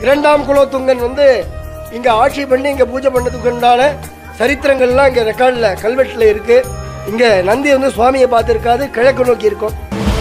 இரண்டாம் குலோத்துங்கன் வந்து இங்கே ஆட்சி பண்ணி இங்கே பூஜை பண்ணதுக்கு உண்டான சரித்திரங்கள்லாம் இங்கே ரெக்கார்டில் கல்வெட்டில் இருக்குது இங்கே நந்தி வந்து சுவாமியை பார்த்துருக்காது கிழக்கு நோக்கி இருக்கும்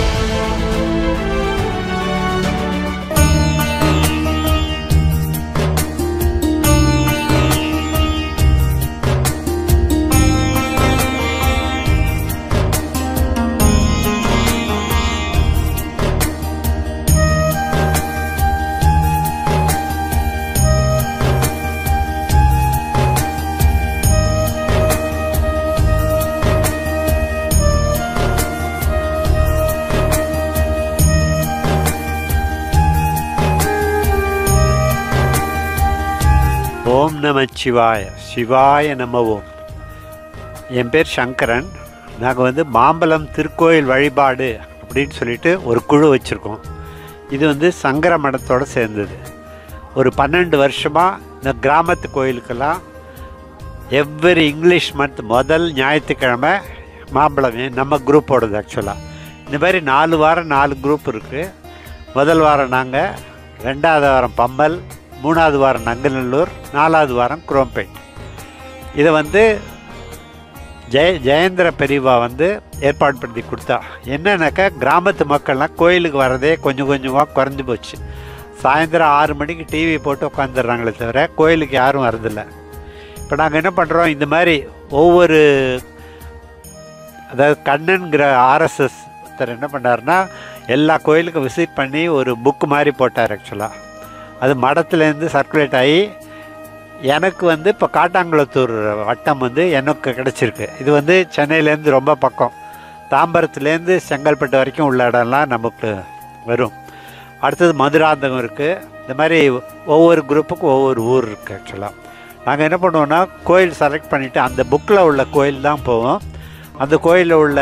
ஓம் நம சிவாய சிவாய நம ஓம் என் பேர் சங்கரன் நாங்கள் வந்து மாம்பலம் திருக்கோயில் வழிபாடு அப்படின்னு சொல்லிட்டு ஒரு குழு வச்சுருக்கோம் இது வந்து சங்கர மடத்தோடு சேர்ந்தது ஒரு பன்னெண்டு வருஷமாக இந்த கிராமத்து கோயிலுக்கெல்லாம் எவ்வரி இங்கிலீஷ் மந்த் முதல் ஞாயிற்றுக்கிழமை மாம்பழம் நம்ம குரூப்போடது ஆக்சுவலாக இந்த மாதிரி நாலு வாரம் நாலு குரூப் இருக்குது முதல் வாரம் நாங்கள் ரெண்டாவது வாரம் பம்பல் மூணாவது வாரம் நங்கநல்லூர் நாலாவது வாரம் குரோம்பேட் இதை வந்து ஜெய ஜெயேந்திர பெரியவா வந்து ஏற்பாடு பண்ணி கொடுத்தா என்னன்னாக்கா கிராமத்து மக்கள்லாம் கோயிலுக்கு வரதே கொஞ்சம் கொஞ்சமாக குறைஞ்சி போச்சு சாயந்தரம் ஆறு மணிக்கு டிவி போட்டு உட்காந்துடுறாங்களே தவிர கோயிலுக்கு யாரும் வரதில்லை இப்போ நாங்கள் என்ன பண்ணுறோம் இந்த மாதிரி ஒவ்வொரு அதாவது கண்ணன்கிற ஆர்எஸ்எஸ் ஒருத்தர் என்ன பண்ணாருன்னா எல்லா கோயிலுக்கும் விசிட் பண்ணி ஒரு புக்கு மாதிரி போட்டார் ஆக்சுவலாக அது மடத்துலேருந்து சர்க்குலேட் ஆகி எனக்கு வந்து இப்போ காட்டாங்குளத்தூர் வட்டம் வந்து எனக்கு கிடச்சிருக்கு இது வந்து சென்னையிலேருந்து ரொம்ப பக்கம் தாம்பரத்துலேருந்து செங்கல்பட்டு வரைக்கும் உள்ள இடம்லாம் நமக்கு வரும் அடுத்தது மதுராந்தகம் இருக்குது இந்த மாதிரி ஒவ்வொரு குரூப்புக்கும் ஒவ்வொரு ஊர் இருக்குது ஆக்சுவலாக நாங்கள் என்ன பண்ணுவோம்னா கோயில் செலக்ட் பண்ணிவிட்டு அந்த புக்கில் உள்ள கோயில் தான் போவோம் அந்த கோயிலில் உள்ள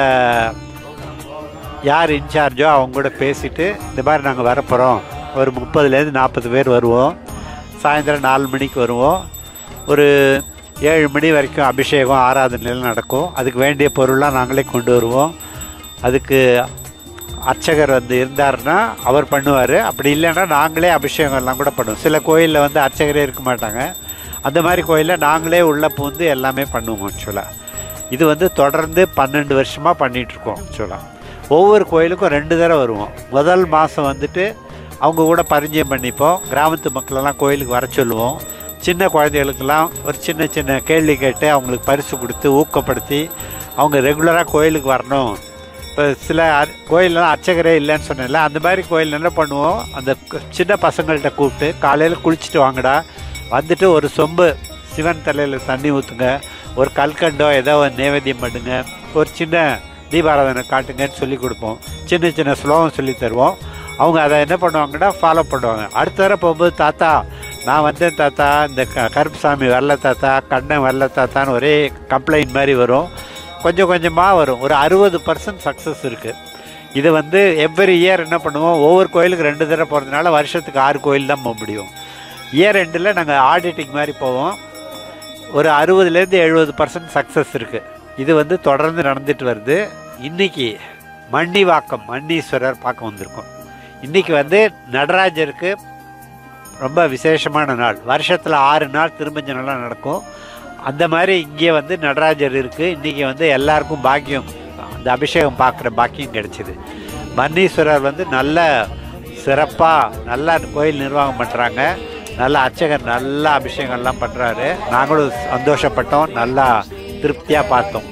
யார் இன்சார்ஜோ அவங்க கூட பேசிட்டு இந்த மாதிரி நாங்கள் வரப்போகிறோம் ஒரு முப்பதுலேருந்து நாற்பது பேர் வருவோம் சாயந்தரம் நாலு மணிக்கு வருவோம் ஒரு ஏழு மணி வரைக்கும் அபிஷேகம் ஆராதனைகள் நடக்கும் அதுக்கு வேண்டிய பொருள்லாம் நாங்களே கொண்டு வருவோம் அதுக்கு அர்ச்சகர் வந்து இருந்தாருன்னா அவர் பண்ணுவார் அப்படி இல்லைன்னா நாங்களே அபிஷேகம் எல்லாம் கூட பண்ணுவோம் சில கோயிலில் வந்து அர்ச்சகரே இருக்க மாட்டாங்க அந்த மாதிரி கோயிலில் நாங்களே உள்ளே பூந்து எல்லாமே பண்ணுவோம் ஆக்சுவலாக இது வந்து தொடர்ந்து பன்னெண்டு வருஷமாக பண்ணிகிட்ருக்கோம் ஆக்சுவலாக ஒவ்வொரு கோயிலுக்கும் ரெண்டு தடவை வருவோம் முதல் மாதம் வந்துட்டு அவங்க கூட பரிச்சயம் பண்ணிப்போம் கிராமத்து மக்களெல்லாம் கோயிலுக்கு வர சொல்லுவோம் சின்ன குழந்தைகளுக்கெல்லாம் ஒரு சின்ன சின்ன கேள்வி கேட்டு அவங்களுக்கு பரிசு கொடுத்து ஊக்கப்படுத்தி அவங்க ரெகுலராக கோயிலுக்கு வரணும் இப்போ சில அர் கோயிலெலாம் அர்ச்சகரே இல்லைன்னு சொன்னேன்ல அந்த மாதிரி கோயில் என்ன பண்ணுவோம் அந்த கு- சின்ன பசங்கள்கிட்ட கூப்பிட்டு காலையில் குளிச்சுட்டு வாங்கடா வந்துட்டு ஒரு சொம்பு சிவன் தலையில் தண்ணி ஊற்றுங்க ஒரு கல்கண்டோ ஏதோ ஒரு நைவேத்தியம் பண்ணுங்க ஒரு சின்ன தீபாராதனை காட்டுங்கன்னு சொல்லி கொடுப்போம் சின்ன சின்ன ஸ்லோகம் சொல்லி தருவோம் அவங்க அதை என்ன பண்ணுவாங்கன்னா ஃபாலோ பண்ணுவாங்க அடுத்த தடவை போகும்போது தாத்தா நான் வந்தேன் தாத்தா இந்த க கருப்புசாமி வரல தாத்தா கண்ணன் வரல தாத்தான்னு ஒரே கம்ப்ளைண்ட் மாதிரி வரும் கொஞ்சம் கொஞ்சமாக வரும் ஒரு அறுபது பர்சன்ட் சக்ஸஸ் இருக்குது இது வந்து எவ்ரி இயர் என்ன பண்ணுவோம் ஒவ்வொரு கோயிலுக்கு ரெண்டு தடவை போகிறதுனால வருஷத்துக்கு ஆறு கோயில் தான் போக முடியும் இயர் ரெண்டில் நாங்கள் ஆடிட்டிங் மாதிரி போவோம் ஒரு அறுபதுலேருந்து எழுபது பர்சன்ட் சக்ஸஸ் இருக்குது இது வந்து தொடர்ந்து நடந்துட்டு வருது இன்னைக்கு மன்னிவாக்கம் மன்னீஸ்வரர் பார்க்க வந்திருக்கோம் இன்னைக்கு வந்து நடராஜருக்கு ரொம்ப விசேஷமான நாள் வருஷத்தில் ஆறு நாள் திருமஞ்ச நல்லா நடக்கும் அந்த மாதிரி இங்கே வந்து நடராஜர் இருக்குது இன்றைக்கி வந்து எல்லாருக்கும் பாக்கியம் அந்த அபிஷேகம் பார்க்குற பாக்கியம் கிடைச்சிது மன்னீஸ்வரர் வந்து நல்ல சிறப்பாக நல்லா கோயில் நிர்வாகம் பண்ணுறாங்க நல்ல அர்ச்சகர் நல்ல அபிஷேகம்லாம் பண்ணுறாரு நாங்களும் சந்தோஷப்பட்டோம் நல்லா திருப்தியாக பார்த்தோம்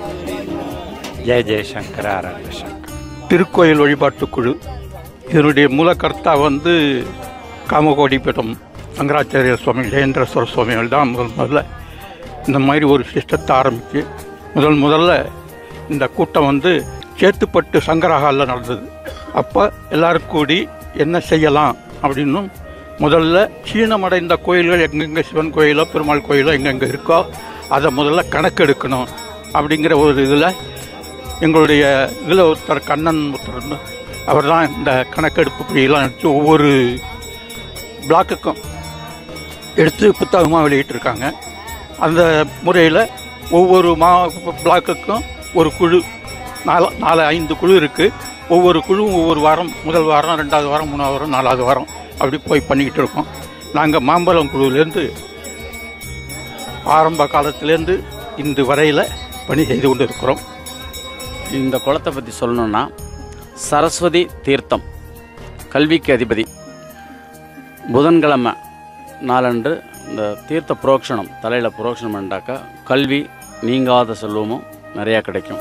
ஜெய ஜெயசங்கர அரங்க சங்கர் திருக்கோயில் வழிபாட்டுக் குழு இதனுடைய மூலக்கர்த்தா வந்து காமகோடிபீடம் சங்கராச்சாரிய சுவாமி ஜெயேந்திரஸ்வர சுவாமிகள் தான் முதல் முதல்ல இந்த மாதிரி ஒரு சிஸ்டத்தை ஆரம்பித்து முதல் முதல்ல இந்த கூட்டம் வந்து சேத்துப்பட்டு சங்கரஹாலில் நடந்தது அப்போ எல்லாரும் கூடி என்ன செய்யலாம் அப்படின்னும் முதல்ல சீனமடைந்த கோயில்கள் எங்கெங்கே சிவன் கோயிலோ பெருமாள் கோயிலோ எங்கெங்கே இருக்கோ அதை முதல்ல கணக்கெடுக்கணும் அப்படிங்கிற ஒரு இதில் எங்களுடைய இதில் ஒருத்தர் கண்ணன் ஒருத்தர் அவர் தான் இந்த கணக்கெடுப்பு பணியெல்லாம் எடுத்து ஒவ்வொரு பிளாக்குக்கும் எடுத்து புத்தகமாக வெளியிட்டிருக்காங்க அந்த முறையில் ஒவ்வொரு மா பிளாக்குக்கும் ஒரு குழு நாலு நாலு ஐந்து குழு இருக்குது ஒவ்வொரு குழுவும் ஒவ்வொரு வாரம் முதல் வாரம் ரெண்டாவது வாரம் மூணாவது வாரம் நாலாவது வாரம் அப்படி போய் பண்ணிக்கிட்டு இருக்கோம் நாங்கள் மாம்பழம் குழுவிலேருந்து ஆரம்ப காலத்திலேருந்து இன்று வரையில் பணி செய்து கொண்டு இருக்கிறோம் இந்த குளத்தை பற்றி சொல்லணும்னா சரஸ்வதி தீர்த்தம் கல்விக்கு அதிபதி புதன்கிழமை நாளன்று இந்த தீர்த்த புரோக்ஷணம் தலையில் புரோக்ஷணம் பண்ணிட்டாக்கா கல்வி நீங்காத செல்வமும் நிறையா கிடைக்கும்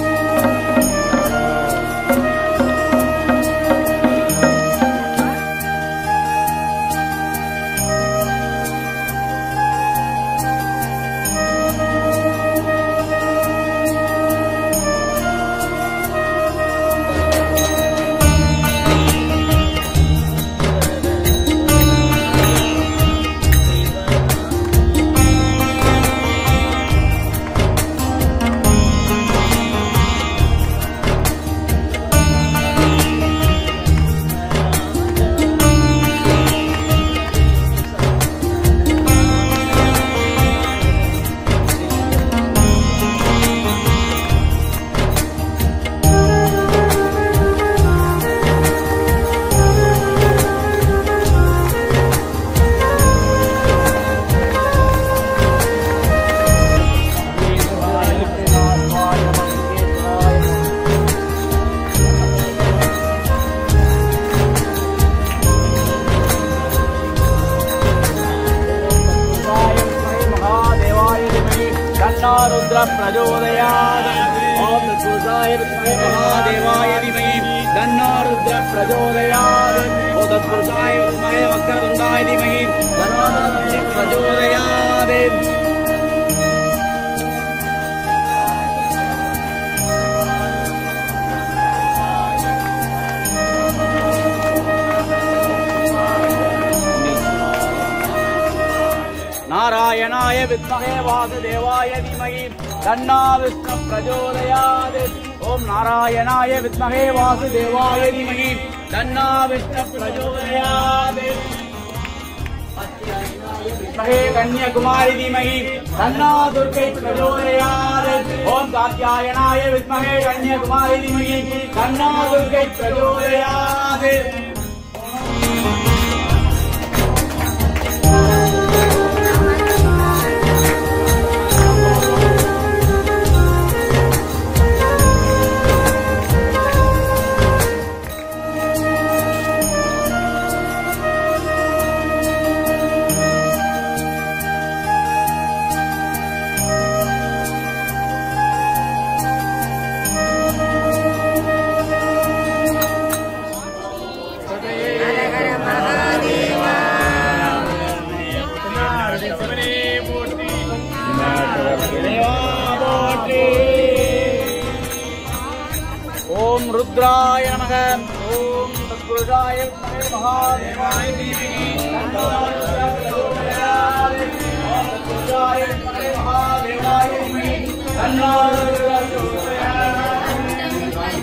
महादेवाय धीमहि तन्नारुद्र प्रचोदयात् ॐ तत्पुरुषाय विद्महे महादेवाय धीमहि तन्नारुद्र प्रचोदयात् ॐ तत्पुरुषाय विद्महे वक्रतुण्डाय धीमहि तन्नारुद्र प्रचोदयात् नारायणाय विद्महे वासुदेवाय धीमहि तन्ना विष्णु प्रचोदयात् ॐ नारायणाय विद्महे वासुदेवाय धीमहि तन्ना विष्णु प्रचोदयात् विद्महे कन्याकुमारी धीमहि तन्ना दुर्गै प्रचोदयात् ॐ कात्यायनाय विद्महे कन्याकुमारी धीमहि तन्ना दुर्गै प्रचोदयात् ஓம் ருத்ராய நமக ஓம் தத்புருஷாய வித்மஹே மகாதேவாய தீமஹி தன்னோ ருத்ரः பிரச்சோதயாத். ஓம் தத்புருஷாய வித்மஹே மகாதேவாய தீமஹி தன்னோ ருத்ரः பிரச்சோதயாத்.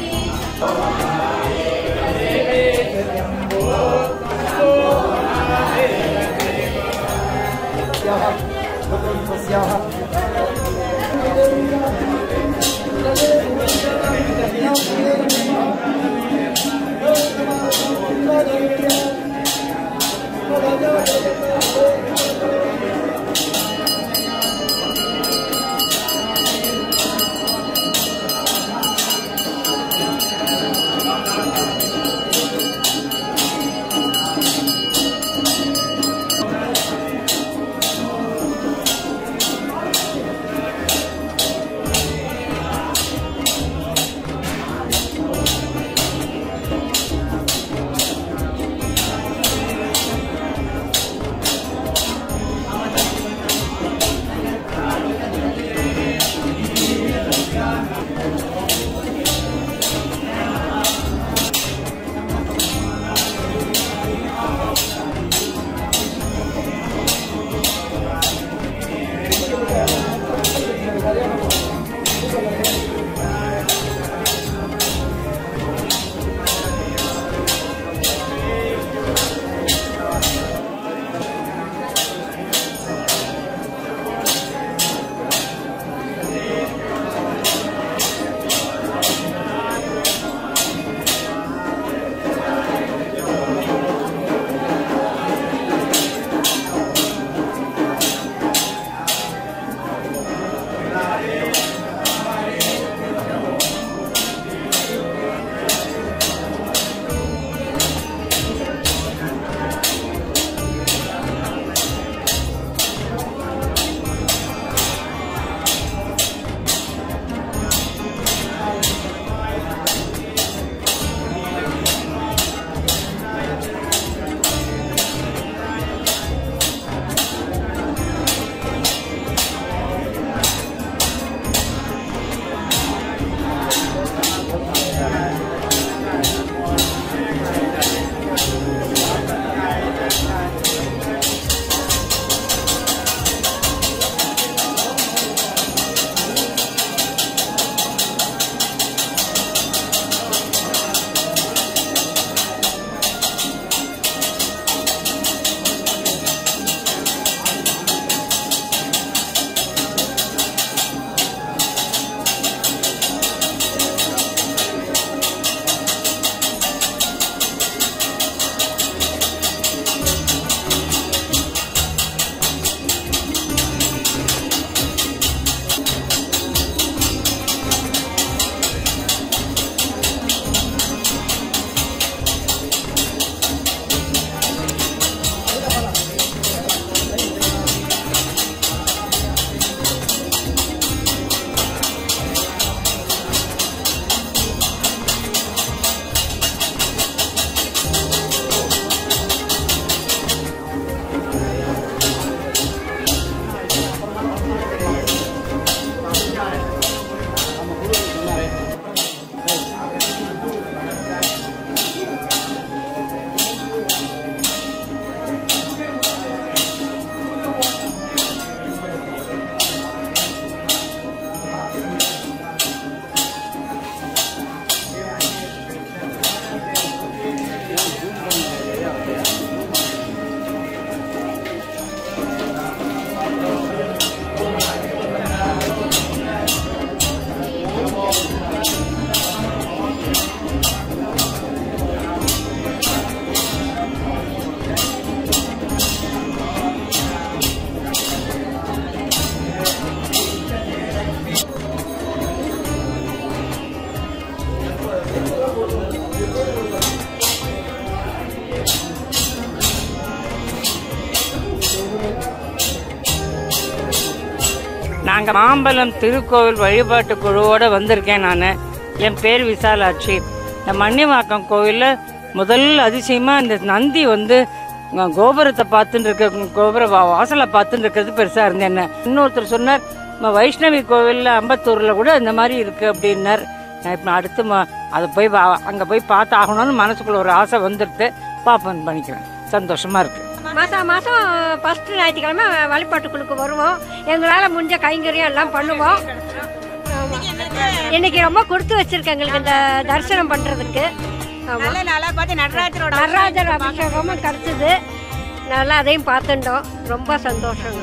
எங்க மாம்பலம் திருக்கோவில் வழிபாட்டு குழுவோட வந்திருக்கேன் நான் என் பேர் விசாலாட்சி இந்த மன்னிவாக்கம் கோவிலில் முதல் அதிசயமா இந்த நந்தி வந்து அஹ், கோபுரத்தை பார்த்துட்டு இருக்க கோபுர வா- வாசலை பார்த்துட்டு இருக்கிறது பெருசா இருந்தேன் என்ன இன்னொருத்தர் சொன்னார் "ம, வைஷ்ணவி கோவிலில் அம்பத்தூர்ல கூட இந்த மாதிரி இருக்கு அப்படின்னார் நான் இப்போ அடுத்து ம- அதை போய் வா- அங்க போய் பார்த்து ஆகணும்னு மனசுக்குள்ள ஒரு ஆசை வந்துடுது பாப்பன் பண்ணிக்கிறேன் சந்தோஷமா இருக்கு மாதம் மாதம் ஃபஸ்ட்டு ஞாயிற்றுக்கிழமை வழிபாட்டுக்குழுக்கு வருவோம் எங்களால் முடிஞ்ச கைங்கரியம் எல்லாம் பண்ணுவோம் ஆமா. இன்னைக்கு ரொம்ப கொடுத்து வச்சிருக்கு எங்களுக்கு இந்த தரிசனம் பண்ணுறதுக்கு நல்ல நாளா பார்த்து நடராஜரோட நடராஜர் அபிஷேகமும் கிடச்சிது நல்லா அதையும் பார்த்துட்டோம் ரொம்ப சந்தோஷங்க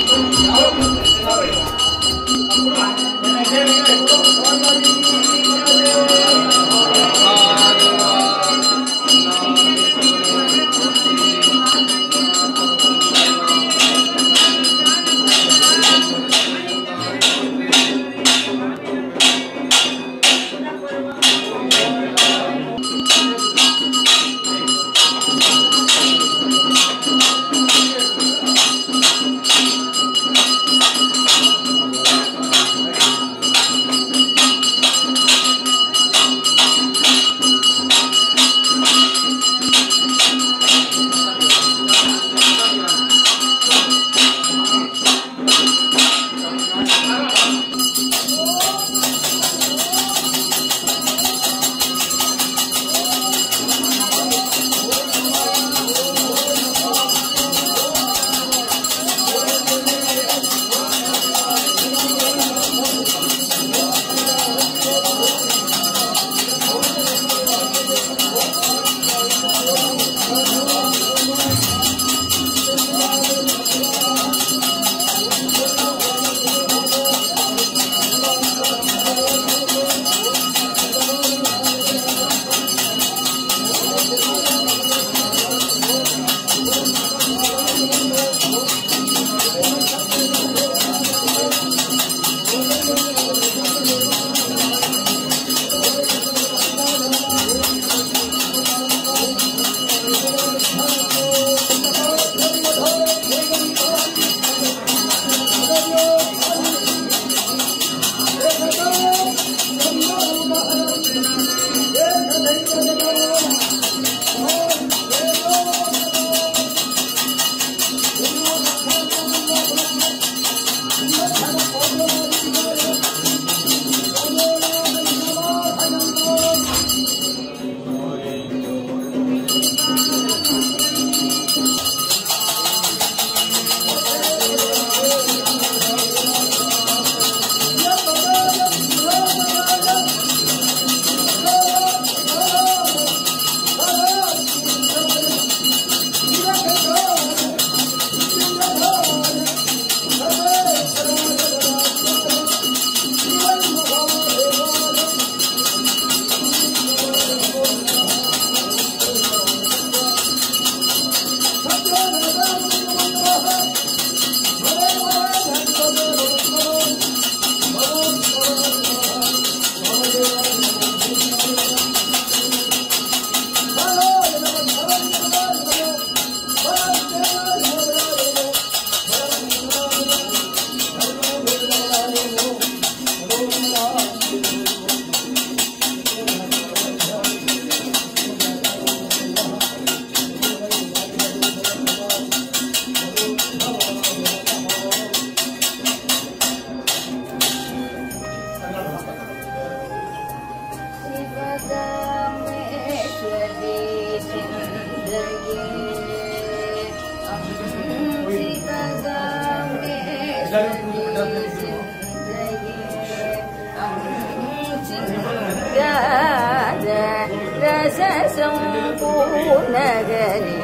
ரசசம்பூர்ணகரே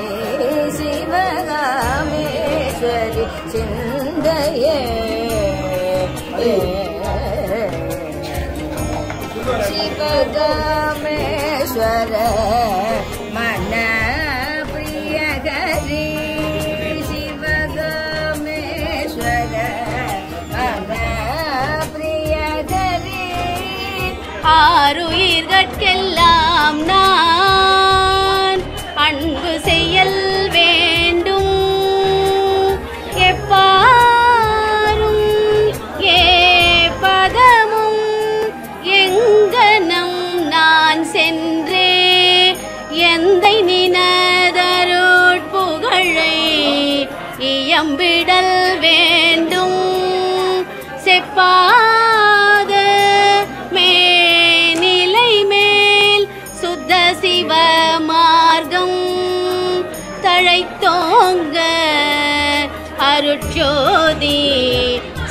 சிவகாமேஸ்வரி சிந்தையே சிவகாமேஸ்வர மன பிரியகரி சிவகாமேஸ்வர மன பிரியகரி ஆறுயிர்கட்கெல்லாம் நான் அன்பு செய்யல் வேண்டும் எப்பாரும் ஏ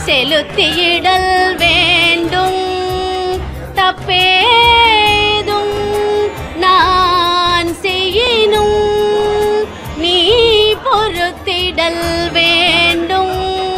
செலுத்தியிடல் வேண்டும் தப்பேதும் நான் செய்யினும் நீ பொறுத்திடல் வேண்டும்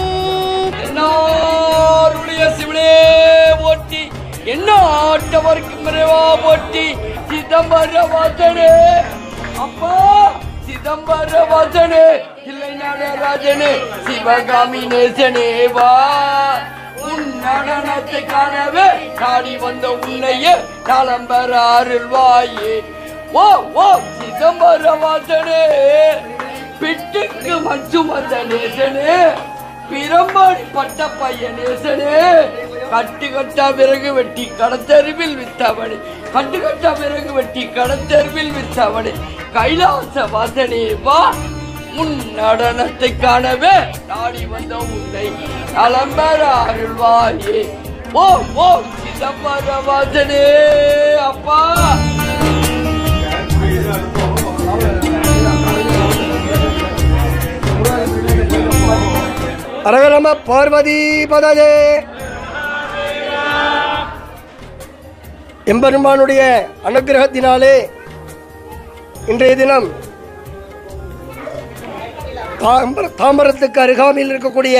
என்னாருடைய சிவனே போட்டி என்ன ஆட்டவர்க்கு மறைவா போட்டி சிதம்பர வாசனே அப்பா சிதம்பர வாசனே இல்லை நடராஜனே சிவகாமி நேசனே வா உன் நடனத்தை காணவே நாடி வந்த உன்னையே நலம்பர அருள்வாயே ஓ ஓ சிதம்பர வாசனே பிட்டுக்கு மச்சு வந்த நேசனே பிரம்பாடி பட்ட பையனேசனே கட்டு கட்டா விறகு வெட்டி கடத்தெருவில் வித்தவனே கட்டு கட்டா விறகு வெட்டி கடத்தெருவில் வித்தவனே கைலாச வாசனே வா உன் நடனத்தை காணவே நாடி வந்த உன்னை நலம்பெற அருள்வாயே ஓ ஓ சிதம்பர வாசனே அப்பா அரகரம பார்வதி பதஜே எம்பெருமானுடைய அனுகிரகத்தினாலே இன்றைய தினம் தாம்பர- தாம்பரத்துக்கு அருகாமையில் இருக்கக்கூடிய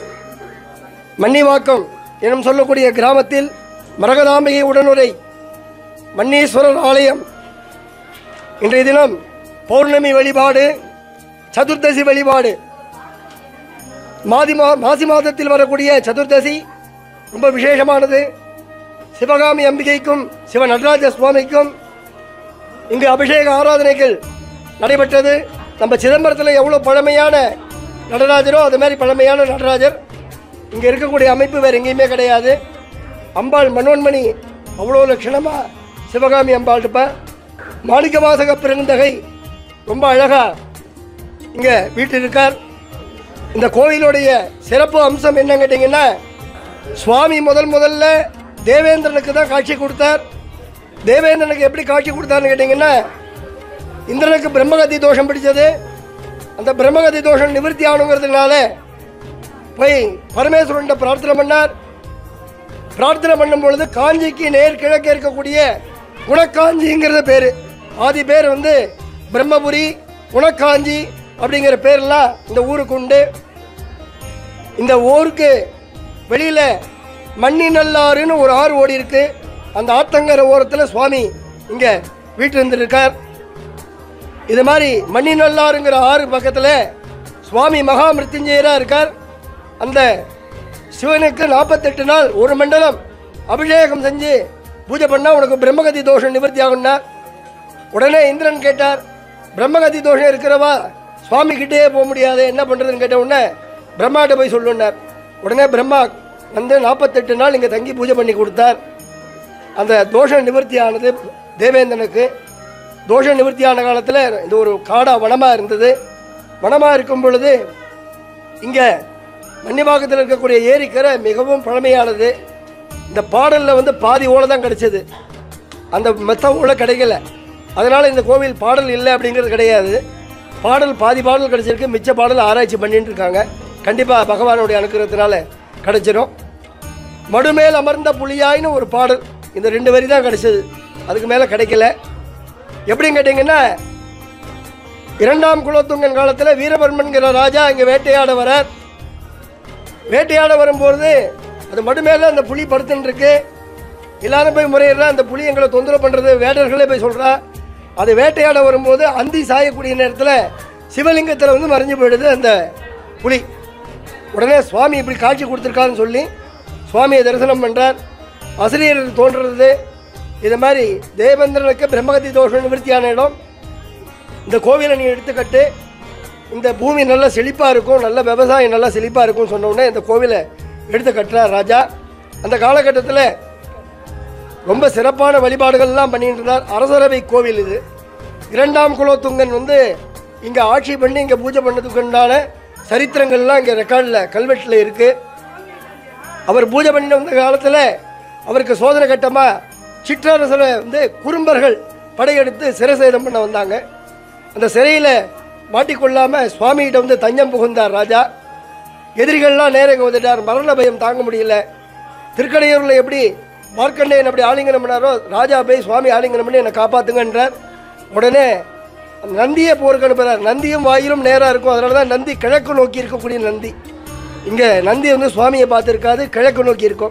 மன்னிவாக்கம் எனும் சொல்லக்கூடிய கிராமத்தில் மரகதாம்பிகை உடனுரை மன்னீஸ்வரர் ஆலயம் இன்றைய தினம் பௌர்ணமி வழிபாடு சதுர்தசி வழிபாடு மாதி மா மாசி மாதத்தில் வரக்கூடிய சதுர்தசி ரொம்ப விசேஷமானது சிவகாமி அம்பிகைக்கும் சிவ நடராஜ சுவாமிக்கும் இங்கு அபிஷேக ஆராதனைகள் நடைபெற்றது நம்ம சிதம்பரத்தில் எவ்வளோ பழமையான நடராஜரோ அது மாதிரி பழமையான நடராஜர் இங்கே இருக்கக்கூடிய அமைப்பு வேறு எங்கேயுமே கிடையாது அம்பாள் மனோன்மணி அவ்வளோ லட்சணமாக சிவகாமி அம்பாள் இருப்பா மாணிக்க வாசக பெருந்தகை ரொம்ப அழகாக இங்கே வீட்டில் இருக்கார் இந்த கோவிலுடைய சிறப்பு அம்சம் என்ன கேட்டிங்கன்னா சுவாமி முதல் முதல்ல தேவேந்திரனுக்கு தான் காட்சி கொடுத்தார் தேவேந்திரனுக்கு எப்படி காட்சி கொடுத்தாருன்னு கேட்டிங்கன்னா இந்திரனுக்கு பிரம்மகதி தோஷம் பிடிச்சது அந்த பிரம்மகதி தோஷம் நிவர்த்தி ஆகணுங்கிறதுனால போய் பரமேஸ்வரன்ட்ட பிரார்த்தனை பண்ணார் பிரார்த்தனை பண்ணும் பொழுது காஞ்சிக்கு நேர் கிழக்கே இருக்கக்கூடிய குணக்காஞ்சிங்கிறது பேர் ஆதி பேர் வந்து பிரம்மபுரி குணக்காஞ்சி அப்படிங்கிற பேர்லாம் இந்த ஊருக்கு உண்டு இந்த ஊருக்கு வெளியில் மண்ணிநல்லாறுன்னு ஒரு ஆறு ஓடி இருக்கு அந்த ஆத்தங்கர ஓரத்தில் சுவாமி இங்கே வீட்டில் இருந்திருக்கார் இது மாதிரி மண்ணிநல்லாறுங்கிற ஆறு பக்கத்தில் சுவாமி மகா மிருத்யுஞ்சயராக இருக்கார் அந்த சிவனுக்கு நாற்பத்தெட்டு நாள் ஒரு மண்டலம் அபிஷேகம் செஞ்சு பூஜை பண்ணால் உனக்கு பிரம்மகதி தோஷம் நிவர்த்தி ஆகும்னா உடனே இந்திரன் கேட்டார் பிரம்மகதி தோஷம் இருக்கிறவா சுவாமி கிட்டேயே போக முடியாது என்ன பண்ணுறதுன்னு கேட்ட உடனே பிரம்மாட்ட போய் சொல்லுன்னார் உடனே பிரம்மா வந்து நாற்பத்தெட்டு நாள் இங்கே தங்கி பூஜை பண்ணி கொடுத்தார் அந்த தோஷ நிவர்த்தி ஆனது தேவேந்திரனுக்கு தோஷ நிவர்த்தியான காலத்தில் இது ஒரு காடா வனமாக இருந்தது வனமாக இருக்கும் பொழுது இங்கே மன்னிவாக்கத்தில் இருக்கக்கூடிய ஏரிக்கரை மிகவும் பழமையானது இந்த பாடலில் வந்து பாதி ஓலை தான் கிடைச்சது அந்த மெத்த ஓலை கிடைக்கல அதனால் இந்த கோவில் பாடல் இல்லை அப்படிங்கிறது கிடையாது பாடல் பாதி பாடல் கிடைச்சிருக்கு மிச்ச பாடல் ஆராய்ச்சி பண்ணிட்டு இருக்காங்க கண்டிப்பாக பகவானுடைய அனுக்கிரகத்தினால கிடைச்சிரும் மடுமேல் அமர்ந்த புலியாயின்னு ஒரு பாடல் இந்த ரெண்டு வரி தான் கிடைச்சது அதுக்கு மேலே கிடைக்கல எப்படின்னு கேட்டிங்கன்னா இரண்டாம் குலோத்துங்கன் காலத்தில் வீரபர்மன்கிற ராஜா இங்கே வேட்டையாட வரார் வேட்டையாட வரும்போது அது மடுமேல அந்த புலி படுத்துன்னு இருக்கு எல்லாரும் போய் முறையிடுறா அந்த புலி எங்களை தொந்தரவு பண்ணுறது வேடர்களே போய் சொல்கிறா அது வேட்டையாட வரும்போது அந்தி சாயக்கூடிய நேரத்தில் சிவலிங்கத்தில் வந்து மறைஞ்சு போயிடுது அந்த புலி உடனே சுவாமி இப்படி காட்சி கொடுத்துருக்காருன்னு சொல்லி சுவாமியை தரிசனம் பண்ணுறார் அசிரியர் தோன்றுறது இது மாதிரி தேவேந்திரனுக்கு பிரம்மகதி தோஷம் நிவர்த்தியான இடம் இந்த கோவிலை நீ எடுத்துக்கட்டு இந்த பூமி நல்லா செழிப்பாக இருக்கும் நல்ல விவசாயம் நல்லா செழிப்பாக இருக்கும்னு சொன்ன உடனே இந்த கோவிலை எடுத்து கட்டுறார் ராஜா அந்த காலகட்டத்தில் ரொம்ப சிறப்பான வழிபாடுகள்லாம் பண்ணிட்டு இருந்தார் அரசரவை கோவில் இது இரண்டாம் குலோத்துங்கன் வந்து இங்கே ஆட்சி பண்ணி இங்கே பூஜை பண்ணதுக்கு உண்டான சரித்திரங்கள்லாம் இங்கே ரெக்கார்டில் கல்வெட்டில் இருக்குது அவர் பூஜை பண்ணிட்டு வந்த காலத்தில் அவருக்கு சோதனை கட்டமாக சிற்றரசரை வந்து குறும்பர்கள் படையெடுத்து சிரசேதம் பண்ண வந்தாங்க அந்த சிறையில் மாட்டிக்கொள்ளாமல் சுவாமிகிட்ட வந்து தஞ்சம் புகுந்தார் ராஜா எதிரிகள்லாம் நேரம் இங்கே வந்துட்டார் மரண பயம் தாங்க முடியல திருக்கடையூரில் எப்படி மார்க்கண்டேயன் அப்படி ஆலிங்கனம் பண்ணாரோ ராஜா போய் சுவாமி ஆலிங்கனம் பண்ணி என்னை காப்பாத்துங்கன்றார் உடனே நந்தியை போருக்கு அனுப்புகிறார் நந்தியும் வாயிலும் நேராக இருக்கும் அதனால தான் நந்தி கிழக்கு நோக்கி இருக்கக்கூடிய நந்தி இங்கே நந்தி வந்து சுவாமியை பார்த்துருக்காது கிழக்கு நோக்கி இருக்கும்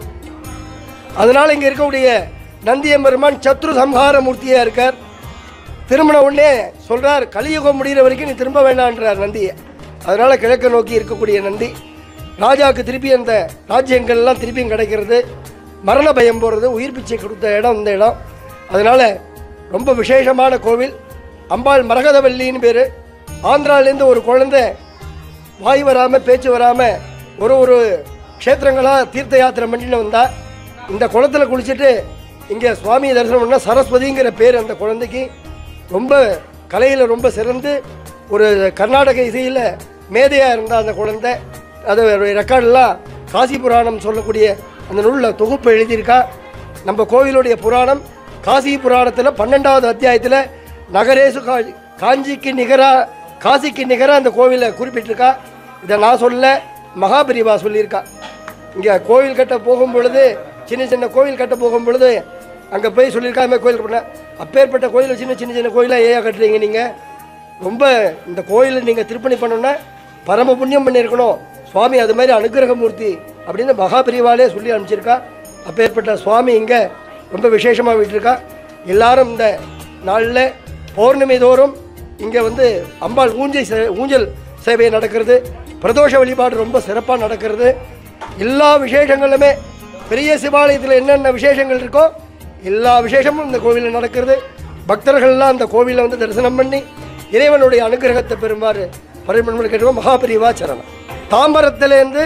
அதனால் இங்கே இருக்கக்கூடிய நந்தியம் பெருமான் சத்ரு சம்ஹார மூர்த்தியாக இருக்கார் திருமண உடனே சொல்கிறார் கலியுகம் முடிகிற வரைக்கும் நீ திரும்ப வேண்டான்றார் நந்தியை அதனால் கிழக்கு நோக்கி இருக்கக்கூடிய நந்தி ராஜாவுக்கு திருப்பி அந்த ராஜ்யங்கள்லாம் திருப்பியும் கிடைக்கிறது மரண பயம் போகிறது உயிர் பிச்சை கொடுத்த இடம் இந்த இடம் அதனால் ரொம்ப விசேஷமான கோவில் அம்பாள் மரகதவல்லின்னு பேர் ஆந்திராலேருந்து ஒரு குழந்தை வாய் வராமல் பேச்சு வராமல் ஒரு ஒரு க்ஷேத்திரங்களாக தீர்த்த யாத்திரை பண்ணிட்டு வந்தா இந்த குளத்துல குளிச்சுட்டு இங்கே சுவாமி தரிசனம் பண்ணால் சரஸ்வதிங்கிற பேர் அந்த குழந்தைக்கு ரொம்ப கலையில் ரொம்ப சிறந்து ஒரு கர்நாடக இசையில் மேதையாக இருந்த அந்த குழந்தை அது ரெக்கார்டெல்லாம் காசி புராணம் சொல்லக்கூடிய அந்த நூலில் தொகுப்பு எழுதியிருக்கா நம்ம கோவிலுடைய புராணம் காசி புராணத்தில் பன்னெண்டாவது அத்தியாயத்தில் நகரேசு கா காஞ்சிக்கு நிகராக காசிக்கு நிகராக அந்த கோவிலை குறிப்பிட்டிருக்கா இதை நான் சொல்ல மகாபிரிவா சொல்லியிருக்கா இங்கே கோவில் கட்ட போகும் பொழுது சின்ன சின்ன கோவில் கட்ட போகும் பொழுது அங்கே போய் சொல்லியிருக்கா இந்த மாதிரி கோயில் பண்ண அப்பேற்பட்ட கோயில் சின்ன சின்ன சின்ன கோயிலாக ஏன் கட்டுறீங்க நீங்கள் ரொம்ப இந்த கோயிலை நீங்கள் திருப்பணி பண்ணணுன்னா பரம புண்ணியம் பண்ணியிருக்கணும் சுவாமி அது மாதிரி அனுகிரகமூர்த்தி அப்படின்னு மகாபிரிவாலே சொல்லி அனுப்பிச்சிருக்கா அப்பேற்பட்ட சுவாமி இங்கே ரொம்ப விசேஷமாக விட்டுருக்கா எல்லாரும் இந்த நாளில் பௌர்ணமி தோறும் இங்கே வந்து அம்பாள் ஊஞ்சை சே- ஊஞ்சல் சேவை நடக்கிறது பிரதோஷ வழிபாடு ரொம்ப சிறப்பாக நடக்கிறது எல்லா விசேஷங்களுமே பெரிய சிவாலயத்தில் என்னென்ன விசேஷங்கள் இருக்கோ எல்லா விசேஷமும் இந்த கோவிலில் நடக்கிறது பக்தர்கள்லாம் அந்த கோவிலை வந்து தரிசனம் பண்ணி இறைவனுடைய அனுகிரகத்தை பெறுமாறு பரிமணம் கேட்டுவோம் மகாபிரிவா சரணம் தாம்பரத்திலேருந்து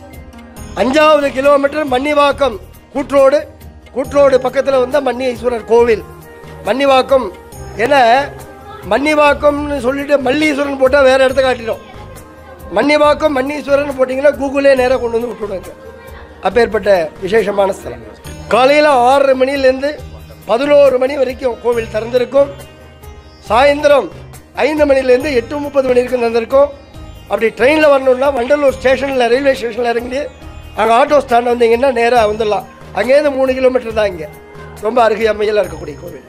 அஞ்சாவது கிலோமீட்டர் மன்னிவாக்கம் கூற்றோடு கூற்றோடு பக்கத்தில் வந்த மன்னியீஸ்வரர் கோவில் மன்னிவாக்கம் ஏன்னா மன்னிவாக்கம்னு சொல்லிட்டு மல்லீஸ்வரன் போட்டால் வேற இடத்த காட்டிடும் மன்னிவாக்கம் மன்னீஸ்வரன் போட்டிங்கன்னா கூகுளே நேராக கொண்டு வந்து விட்டுடுவாங்க அப்பேற்பட்ட விசேஷமான ஸ்தலம் காலையில் ஆறரை மணிலேருந்து பதினோரு மணி வரைக்கும் கோவில் திறந்திருக்கும் சாயந்தரம் ஐந்து மணிலேருந்து எட்டு முப்பது மணி வரைக்கும் திறந்திருக்கும் அப்படி ட்ரெயினில் வரணும்னா வண்டலூர் ஸ்டேஷனில் ரயில்வே ஸ்டேஷனில் இறங்கி அங்கே ஆட்டோ ஸ்டாண்ட் வந்தீங்கன்னா நேராக வந்துடலாம் அங்கேருந்து மூணு கிலோமீட்டர் தான் இங்கே ரொம்ப அருகையம்மையில் இருக்கக்கூடிய கோவில்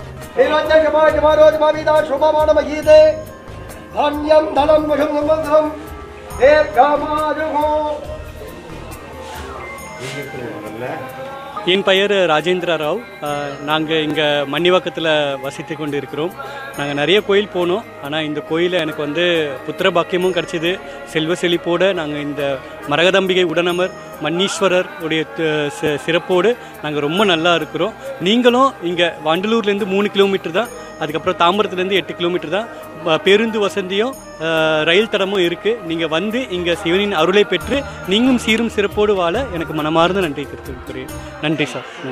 சுபமான மகீதே தானியம் தனம் மிகும் சம்பந்தம் என் பெயர் ராஜேந்திர ராவ் நாங்கள் இங்கே மன்னிவாக்கத்தில் வசித்து கொண்டு இருக்கிறோம் நாங்கள் நிறைய கோயில் போனோம் ஆனால் இந்த கோயிலில் எனக்கு வந்து புத்திர பாக்கியமும் கிடச்சிது செல்வ செழிப்போடு நாங்கள் இந்த மரகதம்பிகை உடனமர் மன்னீஸ்வரர் உடைய த- சி- சிறப்போடு நாங்கள் ரொம்ப நல்லா இருக்கிறோம் நீங்களும் இங்கே வண்டலூர்லேருந்து மூணு கிலோமீட்டர் தான் அதுக்கப்புறம் தாம்பரத்துலேருந்து எட்டு கிலோமீட்டர் தான் ப- பேருந்து வசதியும் அஹ், ரயில் தடமும் இருக்குது நீங்கள் வந்து இங்கே சிவனின் அருளை பெற்று நீங்களும் சீரும் சிறப்போடு வாழ எனக்கு மனமார்ந்த நன்றி தெரிவிக்கிறேன் நன்றி சார்